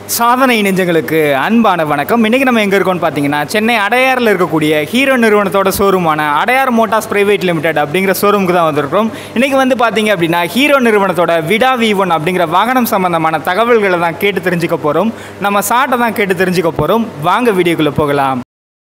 சாதனை நெஞ்சங்களுக்கு அன்பான வணக்கம் இன்றைக்கி நம்ம எங்கே இருக்கோம்னு பார்த்தீங்கன்னா சென்னை அடையாரில் இருக்கக்கூடிய ஹீரோ நிறுவனத்தோட ஷோரூமான அடையார் மோட்டார்ஸ் பிரைவேட் லிமிடெட் அப்படிங்கிற ஷோரூமுக்கு தான் வந்திருக்கிறோம் இன்றைக்கி வந்து பார்த்தீங்க அப்படின்னா ஹீரோ நிறுவனத்தோட விடா வி ஒன் அப்படிங்கிற வாகனம் சம்பந்தமான தகவல்களை தான் கேட்டு தெரிஞ்சுக்க போகிறோம் நம்ம சாட்டை தான் கேட்டு தெரிஞ்சுக்க போகிறோம் வாங்க வீடியோக்குள்ளே போகலாம்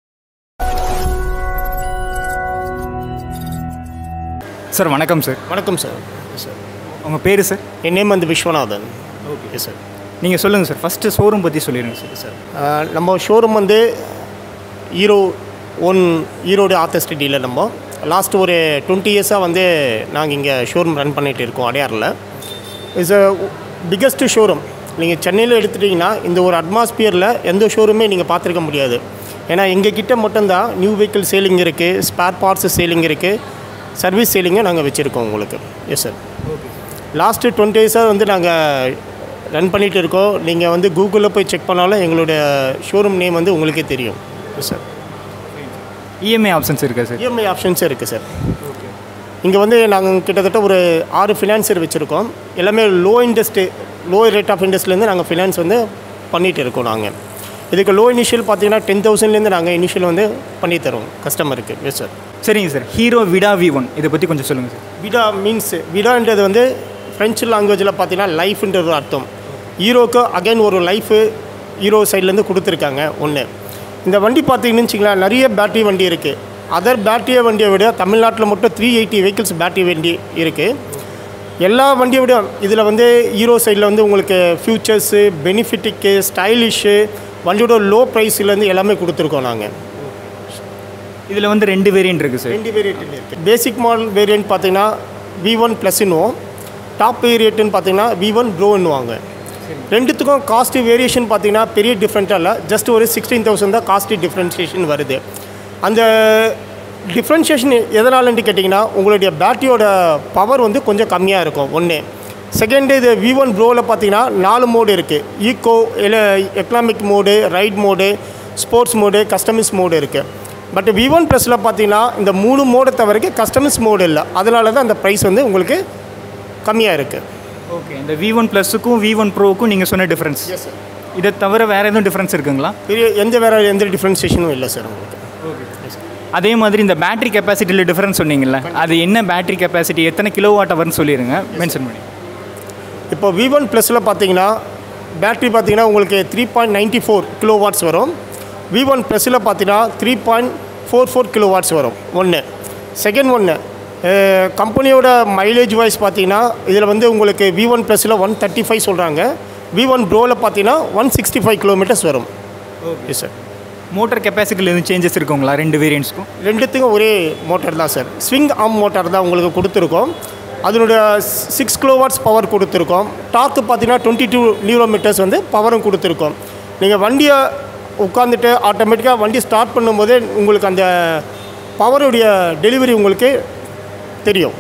சார் வணக்கம் சார் வணக்கம் சார் சார் உங்கள் பேர் சார் என் நேம் வந்து விஸ்வநாதன் ஓகே சார் நீங்கள் சொல்லுங்கள் சார் ஃபஸ்ட்டு ஷோரூம் பற்றி சொல்லிடுங்க சார் சார் ஆஹ், நம்ம ஷோரூம் வந்து Hero one Erode oldest dealer நம்ம லாஸ்ட் ஒரு டுவெண்ட்டி இயர்ஸாக வந்து நாங்கள் இங்கே ஷோரூம் ரன் பண்ணிகிட்டு இருக்கோம் அடையாரில் இட்ஸ் அ பிக்கஸ்ட் ஷோரூம் நீங்கள் சென்னையில் எடுத்துட்டிங்கன்னா இந்த ஒரு அட்மாஸ்பியரில் எந்த ஷோரூமே நீங்கள் பார்த்துருக்க முடியாது ஏன்னா எங்கள் கிட்ட மட்டும்தான் நியூ வெஹிக்கிள் சேலிங் இருக்குது ஸ்பேர் பார்ட்ஸ் சேலிங் இருக்குது சர்வீஸ் சேலிங்கும் நாங்கள் வச்சுருக்கோம் உங்களுக்கு எஸ் சார் லாஸ்ட்டு டுவெண்ட்டி இயர்ஸாக வந்து நாங்கள் ரன் பண்ணிகிட்டு இருக்கோம் நீங்கள் வந்து கூகுளில் போய் செக் பண்ணாலும் எங்களுடைய ஷோரூம் நேம் வந்து உங்களுக்கே தெரியும் எஸ் சார் இஎம்ஐ ஆப்ஷன்ஸ் இருக்கா சார் இஎம்ஐ ஆப்ஷன்ஸும் இருக்குது சார் இங்கே வந்து நாங்கள் கிட்டத்தட்ட ஒரு ஆறு ஃபினான்சர் வச்சுருக்கோம் எல்லாமே low interest low rate of இன்ட்ரெஸ்ட்லேருந்து நாங்கள் ஃபினான்ஸ் வந்து பண்ணிகிட்டு இருக்கோம் நாங்கள் இதுக்கு லோ இனிஷியல் பார்த்தீங்கன்னா டென் தௌசண்ட்லேருந்து நாங்கள் இனிஷியல் வந்து பண்ணி தரோம் கஸ்டமருக்கு எஸ் சார் சரிங்க sir Hero Vida V one இதை பற்றி கொஞ்சம் சொல்லுங்கள் சார் விடா மீன்ஸ் விடான்றது வந்து ஃப்ரெஞ்சு லாங்குவேஜில் பார்த்தீங்கன்னா லைஃப்ன்ற ஒரு அர்த்தம் ஹீரோக்கு அகைன் ஒரு லைஃபு ஹீரோ சைட்லேருந்து கொடுத்துருக்காங்க ஒன்று இந்த வண்டி பார்த்தீங்கன்னு வச்சிங்களேன் நிறைய பேட்டரி வண்டி இருக்குது அதர் பேட்டரி வண்டியை விட தமிழ்நாட்டில் மட்டும் த்ரீ எயிட்டி வெஹிக்கிள்ஸ் பேட்டரி வண்டி இருக்குது எல்லா வண்டியை விட இதில் வந்து ஹீரோ சைடில் வந்து உங்களுக்கு ஃபியூச்சர்ஸு பெனிஃபிட்டுக்கு ஸ்டைலிஷு வண்டியோட லோ ப்ரைஸ்லேருந்து எல்லாமே கொடுத்துருக்கோம் நாங்கள் இதில் வந்து ரெண்டு வேரியன்ட் இருக்குது சார் ரெண்டு வேரியன்ட் இருக்குது பேசிக் மாடல் வேரியன்ட் பார்த்தீங்கன்னா வி ஒன் ப்ளஸ்னுவோம் டாப் வேரியண்ட்னு பார்த்தீங்கன்னா வி ஒன் ப்ரோன்னுவாங்க ரெண்டுத்துக்கும் காஸ்ட் வேரியேஷன் பார்த்தீங்கன்னா பெரிய டிஃப்ரெண்ட்டாக இல்லை ஜஸ்ட் ஒரு சிக்ஸ்டீன் தௌசண்ட் தான் காஸ்ட் டிஃப்ரென்ஷியேஷன் வருது அந்த டிஃப்ரென்ஷியேஷன் எதனாலன்ட்டு கேட்டிங்கன்னா உங்களுடைய பேட்டரியோட பவர் வந்து கொஞ்சம் கம்மியாக இருக்கும் ஒன்று செகண்டு இது வி ஒன் ப்ரோவில் பார்த்தீங்கன்னா நாலு மோடு இருக்குது ஈக்கோ இல்லை economic mode ride mode sports mode customise mode இருக்குது பட் வி ஒன் ப்ளஸில் பார்த்தீங்கன்னா இந்த மூணு மோடை தவிர கஸ்டமைஸ் மோடு இல்லை அதனால தான் அந்த ப்ரைஸ் வந்து உங்களுக்கு கம்மியாக இருக்குது ஓகே இந்த வி ஒன் ப்ளஸுக்கும் வி ஒன் ப்ரோவுக்கும் நீங்கள் சொன்ன டிஃப்ரென்ஸ் எஸ் சார் இதை தவிர வேறு எதுவும் டிஃப்ரென்ஸ் இருக்குங்களா பெரிய எந்த வேறு எந்த டிஃப்ரென்சியேஷனும் இல்லை சார் உங்களுக்கு அதே மாதிரி இந்த பேட்டரி கெப்பாசிட்டியில் டிஃப்ரென்ஸ் சொன்னீங்கல்ல அது என்ன பேட்டரி கெப்பாசிட்டி எத்தனை கிலோ வாட் ஹவர்னு சொல்லிடுங்க மென்ஷன் பண்ணி இப்போ வி ஒன் ப்ளஸில் பார்த்தீங்கன்னா பேட்டரி பார்த்தீங்கன்னா உங்களுக்கு three point ninety four kilo watts வரும் வி ஒன் ப்ளஸில் பார்த்தீங்கன்னா three point four four kilo watts வரும் ஒன்று செகண்ட் ஒன்று கம்பெனியோட மைலேஜ் வைஸ் பார்த்தீங்கன்னா இதில் வந்து உங்களுக்கு வி ஒன் ப்ளஸில் ஒன் தேர்ட்டி ஃபைவ் சொல்கிறாங்க வி ஒன் ப்ரோவில் பார்த்தீங்கன்னா ஒன் சிக்ஸ்டி ஃபைவ் கிலோமீட்டர்ஸ் வரும் எஸ் சார் மோட்டர் கெப்பாசிட்டியில் எதுவும் சேஞ்சஸ் இருக்குங்களா ரெண்டு வேரியன்ட்ஸ்க்கும் ரெண்டுத்துக்கும் ஒரே மோட்டார் தான் சார் ஸ்விங் ஆம் மோட்டார் தான் உங்களுக்கு கொடுத்துருக்கோம் அதனுடைய சிக்ஸ் கிலோவாட்ஸ் பவர் கொடுத்துருக்கோம் டார்க்கு பார்த்தீங்கன்னா டுவெண்ட்டி டூ நியூரோமீட்டர்ஸ் வந்து பவரும் கொடுத்துருக்கோம் நீங்கள் வண்டியை உட்காந்துட்டு ஆட்டோமேட்டிக்காக வண்டி ஸ்டார்ட் பண்ணும்போதே உங்களுக்கு அந்த பவருடைய டெலிவரி உங்களுக்கு தெரியும்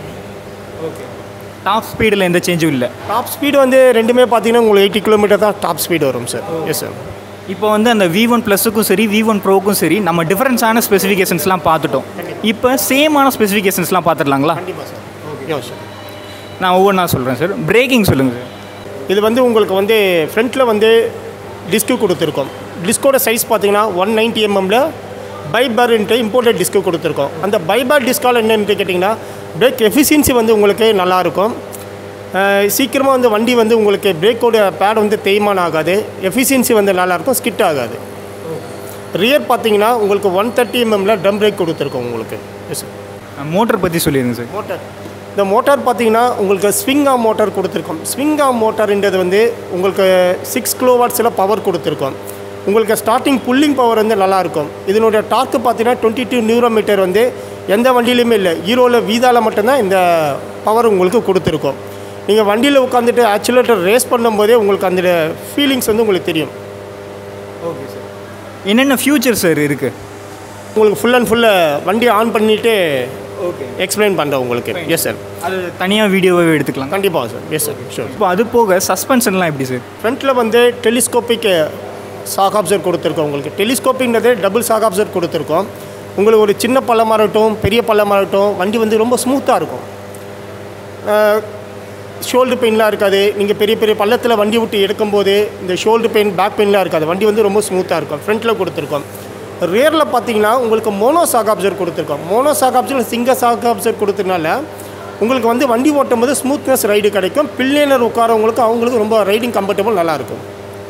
டாப் ஸ்பீடில் எந்த சேஞ்சும் இல்லை டாப் ஸ்பீடு வந்து ரெண்டுமே பார்த்தீங்கன்னா உங்களுக்கு எயிட்டி கிலோமீட்டர் தான் டாப் ஸ்பீடு வரும் சார் எஸ் சார் இப்போ வந்து அந்த வி ஒன் ப்ளஸுக்கும் சரி வி ஒன் ப்ரோவுக்கும் சரி நம்ம டிஃப்ரென்ஸான ஸ்பெசிஃபிகேஷன்ஸ்லாம் பார்த்துட்டோம் இப்போ சேமான ஸ்பெசிஃபிகேஷன்ஸ்லாம் பார்த்துடலாங்களா கண்டிப்பாக சார் ஓகே சார் நான் ஒவ்வொன்றா சொல்கிறேன் சார் பிரேக்கிங் சொல்லுங்கள் சார் இது வந்து உங்களுக்கு வந்து ஃப்ரண்ட்டில் வந்து டிஸ்க்கு கொடுத்துருக்கோம் டிஸ்கோட சைஸ் பார்த்தீங்கன்னா ஒன் நைன்ட்டி எம்எம்மில் பைபர்ன்ட்டு இம்போர்ட்டட் டிஸ்க்கு கொடுத்துருக்கோம் அந்த பைபர் டிஸ்கால் என்னன்னு கேட்டிங்கன்னா பிரேக் எஃபிஷியன்சி வந்து உங்களுக்கு நல்லாயிருக்கும் சீக்கிரமாக வந்து வண்டி வந்து உங்களுக்கு பிரேக்கோட பேட் வந்து தேய்மானம் ஆகாது எஃபிஷியன்சி வந்து நல்லாயிருக்கும் ஸ்கிட் ஆகாது ரியர் பார்த்தீங்கன்னா உங்களுக்கு ஒன் தேர்ட்டி எம்எம்மில் ட்ரம் பிரேக் கொடுத்துருக்கோம் உங்களுக்கு எஸ் மோட்டர் பற்றி சொல்லிடுங்க சார் மோட்டார் இந்த மோட்டார் பார்த்தீங்கன்னா உங்களுக்கு ஸ்விங் ஆம் மோட்டார் கொடுத்துருக்கோம் ஸ்விங் ஆம் மோட்டார்ன்றது வந்து உங்களுக்கு சிக்ஸ் கிலோவாட்ஸில் பவர் கொடுத்துருக்கோம் உங்களுக்கு ஸ்டார்டிங் புல்லிங் பவர் வந்து நல்லாயிருக்கும் இதனுடைய டார்க்கு பார்த்தீங்கன்னா டுவெண்ட்டி டூ நியூரோமீட்டர் வந்து எந்த வண்டியிலையுமே இல்லை ஹீரோவில் வீதாவில் மட்டும்தான் இந்த பவர் உங்களுக்கு கொடுத்துருக்கோம் நீங்கள் வண்டியில் உட்காந்துட்டு ஆக்சுவலேட்டர் ரேஸ் பண்ணும்போதே உங்களுக்கு அந்த ஃபீலிங்ஸ் வந்து உங்களுக்கு தெரியும் ஓகே சார் என்னென்ன ஃபியூச்சர் சார் இருக்குது உங்களுக்கு ஃபுல் அண்ட் ஃபுல்லு வண்டியை ஆன் பண்ணிவிட்டு ஓகே எக்ஸ்பிளைன் பண்ணுறேன் உங்களுக்கு எஸ் சார் அது தனியாக வீடியோவே எடுத்துக்கலாம் கண்டிப்பாக சார் எஸ் சார் ஷூர் இப்போ அது போக சஸ்பென்ஷன்லாம் எப்படி சார் ஃப்ரண்ட்டில் வந்து டெலிஸ்கோப்பிக் சாக் ஆப்சர் கொடுத்துருக்கோம் உங்களுக்கு டெலிஸ்கோப்பிங்கிறது டபுள் சாக் ஆப்சர் கொடுத்துருக்கோம் உங்களுக்கு ஒரு சின்ன பள்ளமாக இருக்கட்டும் பெரிய பள்ளமாக இருக்கட்டும் வண்டி வந்து ரொம்ப ஸ்மூத்தாக இருக்கும் ஷோல்டர் பெயின்லாம் இருக்காது நீங்கள் பெரிய பெரிய பள்ளத்தில் வண்டி விட்டு எடுக்கும்போது இந்த ஷோல்டர் பெயின் பேக் பெயின்லாம் இருக்காது வண்டி வந்து ரொம்ப ஸ்மூத்தாக இருக்கும் ஃப்ரண்ட்டில் கொடுத்துருக்கோம் ரியரில் பார்த்தீங்கன்னா உங்களுக்கு மோனோ சாக் அப்சர் கொடுத்துருக்கோம் mono shock absorber single shock absorber கொடுத்ததுனால உங்களுக்கு வந்து வண்டி ஓட்டும் போது ஸ்மூத்னஸ் ரைடு கிடைக்கும் பில்லியனர் உட்காரவங்களுக்கு அவங்களுக்கு ரொம்ப ரைடிங் கம்ஃபர்டபுள் நல்லாயிருக்கும்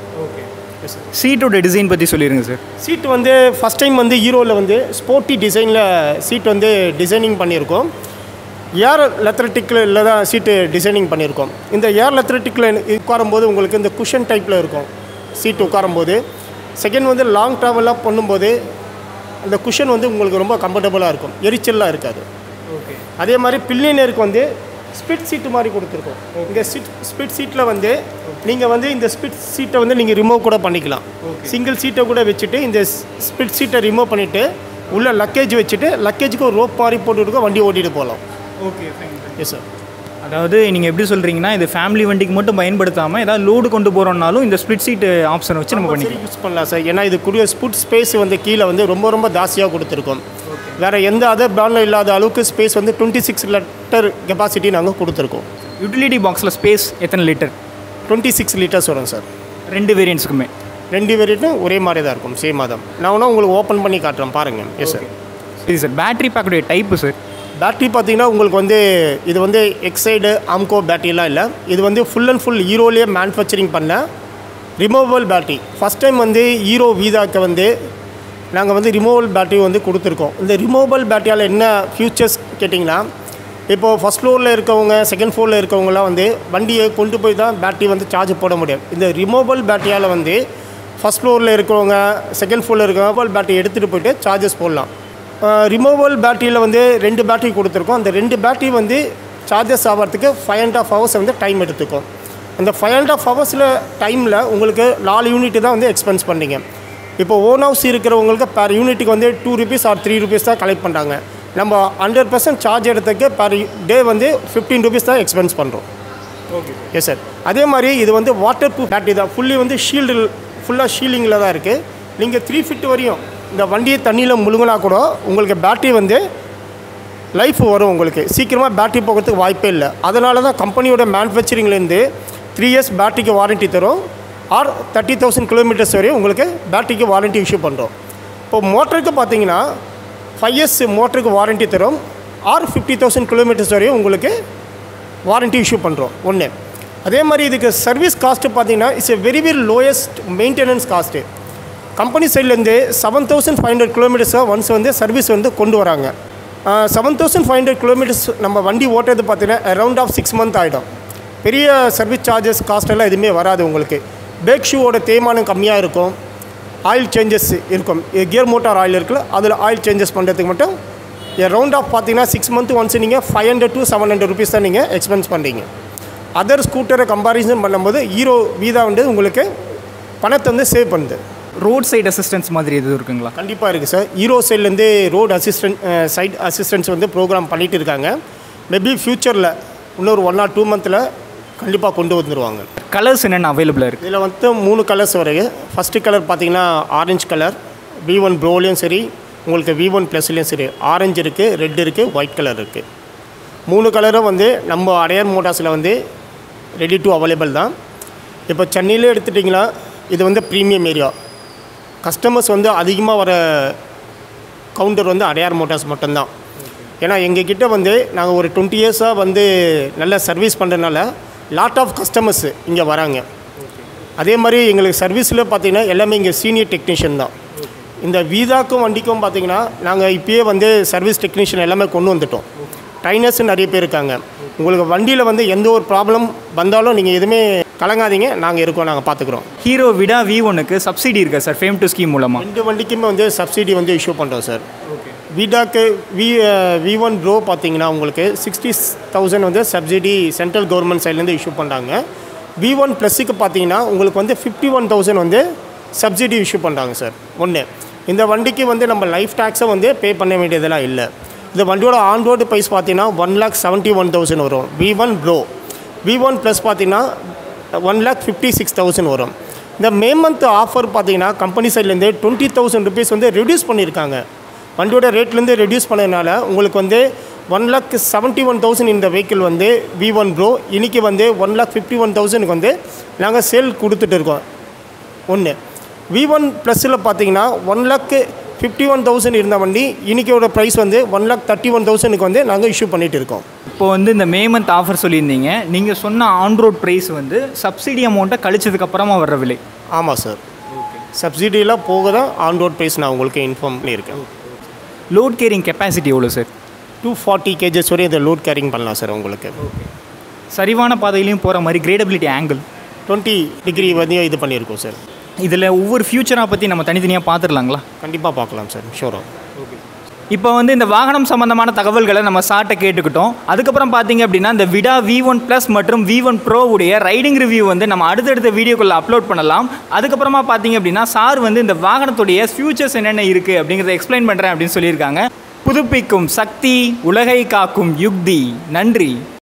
சீட்டோட டிசைன் பற்றி சொல்லிடுங்க சார் சீட் வந்து ஃபஸ்ட் டைம் வந்து ஹீரோவில் வந்து ஸ்போர்ட்டி டிசைனில் சீட் வந்து டிசைனிங் பண்ணியிருக்கோம் ஏர் லெத்ரட்டிக்கில் தான் சீட்டு டிசைனிங் பண்ணியிருக்கோம் இந்த ஏர் லெத்ரட்டிக்கில் உட்காரும்போது உங்களுக்கு இந்த குஷன் டைப்பில் இருக்கும் சீட்டு உட்காரும்போது செகண்ட் வந்து லாங் ட்ராவலாக பண்ணும்போது அந்த குஷன் வந்து உங்களுக்கு ரொம்ப கம்ஃபர்டபுளாக இருக்கும் எரிச்சலாக இருக்காது ஓகே அதே மாதிரி பில்லியனருக்கு வந்து ஸ்பிட் சீட்டு மாதிரி கொடுத்துருக்கோம் இந்த சீட் ஸ்பிட் சீட்டில் வந்து நீங்கள் வந்து இந்த ஸ்பிட் சீட்டை வந்து நீங்கள் ரிமூவ் கூட பண்ணிக்கலாம் சிங்கிள் சீட்டை கூட வச்சுட்டு இந்த ஸ்பிட் சீட்டை ரிமூவ் பண்ணிவிட்டு உள்ள லக்கேஜ் வச்சுட்டு லக்கேஜுக்கு ஒரு ரோப் மாதிரி போட்டுட்டு வண்டி ஓட்டிட்டு போகலாம் ஓகே எஸ் சார் அதாவது நீங்கள் எப்படி சொல்கிறீங்கன்னா இது ஃபேமிலி வண்டிக்கு மட்டும் பயன்படுத்தாமல் ஏதாவது லோடு கொண்டு போகிறோம்னாலும் இந்த ஸ்பிளிட் சீட் ஆப்ஷன் வச்சு நம்ம பண்ணிக்கலாம் யூஸ் பண்ணலாம் சார் ஏன்னா இது கூடிய ஸ்புட் ஸ்பேஸ் வந்து கீழே வந்து ரொம்ப ரொம்ப ஜாஸ்தியாக கொடுத்துருக்கோம் வேறு எந்த அதர் பிராண்டில் இல்லாத அளவுக்கு ஸ்பேஸ் வந்து டுவெண்ட்டி சிக்ஸ் லிட்டர் கெப்பாசிட்டி நாங்கள் கொடுத்துருக்கோம் யூட்டிலிட்டி பாக்ஸில் ஸ்பேஸ் எத்தனை லிட்டர் டுவெண்ட்டி சிக்ஸ் லிட்டர்ஸ் வரும் சார் ரெண்டு வேரியன்ட்ஸுக்குமே ரெண்டு வேரியட்டும் ஒரே மாதிரி தான் இருக்கும் சேமாக தான் நான் வேணா உங்களுக்கு ஓப்பன் பண்ணி காட்டுறேன் பாருங்கள் எஸ் சார் சரி சார் பேட்டரி பேக்குடைய டைப்பு சார் பேட்டரி பார்த்தீங்கன்னா உங்களுக்கு வந்து இது வந்து எக்ஸைடு ஆம்கோ பேட்டரிலாம் இல்லை இது வந்து ஃபுல் அண்ட் ஃபுல் ஹீரோலேயே மேனுஃபேக்சரிங் பண்ண ரிமூவபிள் பேட்டரி ஃபஸ்ட் டைம் வந்து ஹீரோ வீதாக்கு வந்து நாங்கள் வந்து ரிமூவபிள் பேட்டரி வந்து கொடுத்துருக்கோம் இந்த ரிமூவபிள் பேட்டரியால் என்ன ஃபியூச்சர்ஸ் கேட்டிங்கன்னா இப்போது ஃபஸ்ட் ஃப்ளோரில் இருக்கவங்க செகண்ட் ஃப்ளோரில் இருக்கவங்கலாம் வந்து வண்டியை கொண்டு போய் தான் பேட்டரி வந்து சார்ஜ் போட முடியும் இந்த ரிமூவபிள் பேட்டரியால் வந்து ஃபஸ்ட் ஃப்ளோரில் இருக்கிறவங்க செகண்ட் ஃப்ளோரில் இருக்கிறவங்க பேட்டரி எடுத்துகிட்டு போயிட்டு சார்ஜஸ் போடலாம் ரிமூவபிள் பேட்டரியில் வந்து ரெண்டு பேட்டரி கொடுத்துருக்கோம் அந்த ரெண்டு பேட்டரி வந்து சார்ஜஸ் ஆகிறதுக்கு ஃபைவ் அண்ட் ஆஃப் ஹவர்ஸ் வந்து டைம் எடுத்துக்கும் அந்த ஃபைவ் அண்ட் ஆஃப் ஹவர்ஸில் டைமில் உங்களுக்கு நாலு யூனிட் தான் வந்து எக்ஸ்பென்ஸ் பண்ணீங்க இப்போ ஓன் ஹவுஸ் இருக்கிறவங்களுக்கு per யூனிட்டுக்கு வந்து two rupees or three rupees தான் கலெக்ட் பண்ணுறாங்க நம்ம ஹண்ட்ரட் பர்சன்ட் சார்ஜ் எடுத்ததுக்கு per டே வந்து ஃபிஃப்டீன் ருபீஸ் தான் எக்ஸ்பென்ஸ் பண்ணுறோம் ஓகே எஸ் சார் அதே மாதிரி இது வந்து வாட்டர் ப்ரூஃப் பேட்டரி தான் ஃபுல்லி வந்து ஷீல்டு ஃபுல்லாக ஷீல்டிங்கில் தான் இருக்குது நீங்கள் த்ரீ ஃபிட் வரையும் இந்த வண்டியை தண்ணியில் முழுங்கினா கூட உங்களுக்கு பேட்டரி வந்து லைஃப் வரும் உங்களுக்கு சீக்கிரமாக பேட்டரி போகிறதுக்கு வாய்ப்பே இல்லை அதனால தான் கம்பெனியோட மேனுஃபேக்சரிங்லேருந்து த்ரீ இயர்ஸ் பேட்டரிக்கு வாரண்ட்டி தரும் ஆர் தேர்ட்டி தௌசண்ட் கிலோமீட்டர்ஸ் வரையும் உங்களுக்கு பேட்டரிக்கு வாரண்ட்டி இஷ்யூ பண்ணுறோம் இப்போ மோட்டருக்கு பார்த்தீங்கன்னா ஃபைவ் இயர்ஸ் மோட்டருக்கு வாரண்ட்டி தரும் ஆர் ஃபிஃப்டி தௌசண்ட் கிலோமீட்டர்ஸ் வரையும் உங்களுக்கு வாரண்ட்டி இஷ்யூ பண்ணுறோம் ஒன்று அதே மாதிரி இதுக்கு சர்வீஸ் காஸ்ட்டு பார்த்தீங்கன்னா it's a very very lowest maintenance cost company சைட்லேருந்து செவன் தௌசண்ட் ஃபைவ் ஹண்ட்ரட் கிலோமீட்டர்ஸாக ஒன்ஸ் வந்து சர்வீஸ் வந்து கொண்டு வராங்க seven thousand five hundred kilometres நம்ம வண்டி ஓட்டுறது பார்த்தீங்கன்னா அரவுண்ட் ஆஃப் சிக்ஸ் மந்த் ஆகிடும் பெரிய சர்வீஸ் சார்ஜஸ் காஸ்ட் எல்லாம் எதுவுமே வராது உங்களுக்கு பிரேக் ஷூவோட தேய்மானம் கம்மியாக இருக்கும் ஆயில் சேஞ்சஸ் இருக்கும் கியர் மோட்டார் ஆயில் இருக்குல்ல அதில் ஆயில் சேஞ்சஸ் பண்ணுறதுக்கு மட்டும் ரவுண்ட் ஆஃப் பார்த்தீங்கன்னா சிக்ஸ் மந்த் ஒன்ஸ் நீங்கள் five hundred to seven hundred rupees தான் நீங்கள் எக்ஸ்பென்ஸ் பண்ணுறீங்க அதர் ஸ்கூட்டரை கம்பாரிசன் பண்ணும்போது ஹீரோ வீதா வந்து உங்களுக்கு பணத்தை வந்து சேவ் பண்ணுது ரோட் சைடு அசிஸ்டன்ஸ் மாதிரி எதுவும் இருக்குங்களா கண்டிப்பாக இருக்குது சார் ஹீரோ சைட்லேருந்து ரோடு அசிஸ்டன்ட் சைட் அசிஸ்டன்ஸ் வந்து ப்ரோக்ராம் பண்ணிகிட்டு இருக்காங்க மேபி ஃப்யூச்சரில் இன்னொரு ஒன் ஆர் டூ மந்தில் கண்டிப்பாக கொண்டு வந்துடுவாங்க கலர்ஸ் என்னென்ன அவைலபிளாக இருக்குது இதில் வந்து மூணு கலர்ஸ் வருது ஃபஸ்ட்டு கலர் பார்த்தீங்கன்னா ஆரஞ்சு கலர் வி ஒன் ப்ரோலையும் சரி உங்களுக்கு வி ஒன் ப்ளஸ்லேயும் சரி ஆரஞ்சு இருக்குது ரெட் இருக்குது ஒயிட் கலர் இருக்குது மூணு கலரும் வந்து நம்ம அடையார் மோட்டார்ஸில் வந்து ரெடி டு அவைலபிள் தான் இப்போ சென்னையிலே எடுத்துட்டிங்கன்னா இது வந்து ப்ரீமியம் ஏரியா கஸ்டமர்ஸ் வந்து அதிகமாக வர கவுண்டர் வந்து அடையார் மோட்டார்ஸ் மட்டும்தான் ஏன்னா எங்ககிட்ட வந்து நாங்கள் ஒரு டுவெண்ட்டி இயர்ஸாக வந்து நல்ல சர்வீஸ் பண்ணுறதுனால லாட் ஆஃப் கஸ்டமர்ஸ் இங்கே வராங்க அதே மாதிரி எங்களுக்கு சர்வீஸில் பார்த்தீங்கன்னா எல்லாமே இங்கே சீனியர் டெக்னீஷியன் தான் இந்த வீதாக்கும் வண்டிக்கும் பார்த்தீங்கன்னா நாங்கள் இப்பயே வந்து சர்வீஸ் டெக்னீஷியன் எல்லாமே கொண்டு வந்துட்டோம் ட்ரைனர்ஸ் நிறைய பேர் இருக்காங்க உங்களுக்கு வண்டியில் வந்து எந்த ஒரு ப்ராப்ளம் வந்தாலும் நீங்கள் எதுவுமே கலங்காதீங்க நாங்கள் இருக்கோம் நாங்கள் பார்த்துக்குறோம் ஹீரோ விடா வி ஒனுக்கு சப்சிடி இருக்கா சார் ஃபேம் டு ஸ்கீம் மூலமாக ரெண்டு வண்டிக்குமே வந்து சப்சிடி வந்து இஷ்யூ பண்ணுறோம் சார் விடாக்கு வி வி ஒன் ப்ரோ பார்த்தீங்கன்னா உங்களுக்கு சிக்ஸ்டி தௌசண்ட் வந்து சப்சிடி சென்ட்ரல் கவர்மெண்ட் சைட்லேருந்து இஷ்யூ பண்ணுறாங்க வி ஒன் ப்ளஸுக்கு பார்த்தீங்கன்னா உங்களுக்கு வந்து ஃபிஃப்டி ஒன் தௌசண்ட் வந்து சப்சிடி இஷ்யூ பண்ணுறாங்க சார் ஒன்று இந்த வண்டிக்கு வந்து நம்ம லைஃப் டேக்ஸை வந்து பே பண்ண வேண்டியதெல்லாம் இல்லை இந்த வண்டியோட ஆன் ரோடு ப்ரைஸ் பார்த்தீங்கன்னா one lakh seventy one thousand வரும் V one pro V one plus பார்த்தீங்கன்னா one lakh fifty six thousand வரும் இந்த மே மந்த் ஆஃபர் பார்த்தீங்கன்னா கம்பெனி சைட்லேருந்து டுவெண்ட்டி தௌசண்ட் ருபீஸ் வந்து ரெடியூஸ் பண்ணியிருக்காங்க வண்டியோட ரேட்லேருந்து ரெடியூஸ் பண்ணதுனால உங்களுக்கு வந்து one lakh seventy one thousand இந்த வெஹிக்கிள் வந்து வி ஒன் ப்ரோ இன்றைக்கி வந்து ஒன் லேக் ஃபிஃப்டி ஒன் தௌசண்ட்க்கு வந்து நாங்கள் சேல் கொடுத்துட்டு இருக்கோம் ஒன்று வி ஒன் ப்ளஸில் பார்த்தீங்கன்னா one lakh fifty one thousand இருந்த வண்டி இன்றைக்கியோட ப்ரைஸ் வந்து ஒன் லேக் தேர்ட்டி ஒன் தௌசண்ட்க்கு வந்து நாங்கள் இஷ்யூ பண்ணிகிட்டு இருக்கோம் இப்போ வந்து இந்த மே மந்த் ஆஃபர் சொல்லியிருந்தீங்க நீங்கள் சொன்ன ஆன் ரோட் ப்ரைஸ் வந்து சப்சிடி அமௌண்ட்டை கழிச்சதுக்கு அப்புறமா வர்ற விலை ஆமாம் சார் சப்சிடியெலாம் போக தான் ஆன் ரோட் ப்ரைஸ் நான் உங்களுக்கு இன்ஃபார்ம் பண்ணியிருக்கேன் லோட் கேரிங் கெப்பாசிட்டி எவ்வளோ சார் டூ ஃபார்ட்டி கேஜஸ் வரை இதை லோட் கேரிங் பண்ணலாம் சார் உங்களுக்கு சரிவான பாதையிலையும் போகிற மாதிரி கிரேடபிலிட்டி ஆங்கிள் டுவெண்ட்டி டிகிரி வந்து இது பண்ணியிருக்கோம் சார் இதில் ஒவ்வொரு ஃபியூச்சராக பற்றி நம்ம தனித்தனியாக பார்த்துடலாங்களா கண்டிப்பாக பார்க்கலாம் சார் ஷூராக இப்போ வந்து இந்த வாகனம் சம்பந்தமான தகவல்களை நம்ம சாட்டை கேட்டுக்கிட்டோம் அதுக்கப்புறம் பார்த்தீங்க அப்படின்னா இந்த விடா வி ஒன் ப்ளஸ் மற்றும் வி ஒன் ப்ரோவுடைய ரைடிங் ரிவ்யூ வந்து நம்ம அடுத்தடுத்த வீடியோக்குள்ளே அப்லோட் பண்ணலாம் அதுக்கப்புறமா பார்த்தீங்க அப்படின்னா சார் வந்து இந்த வாகனத்துடைய ஃபியூச்சர்ஸ் என்னென்ன இருக்குது அப்படிங்கிறத எக்ஸ்பிளைன் பண்ணுறேன் அப்படின்னு சொல்லியிருக்காங்க புதுப்பிக்கும் சக்தி உலகை காக்கும் யுக்தி நன்றி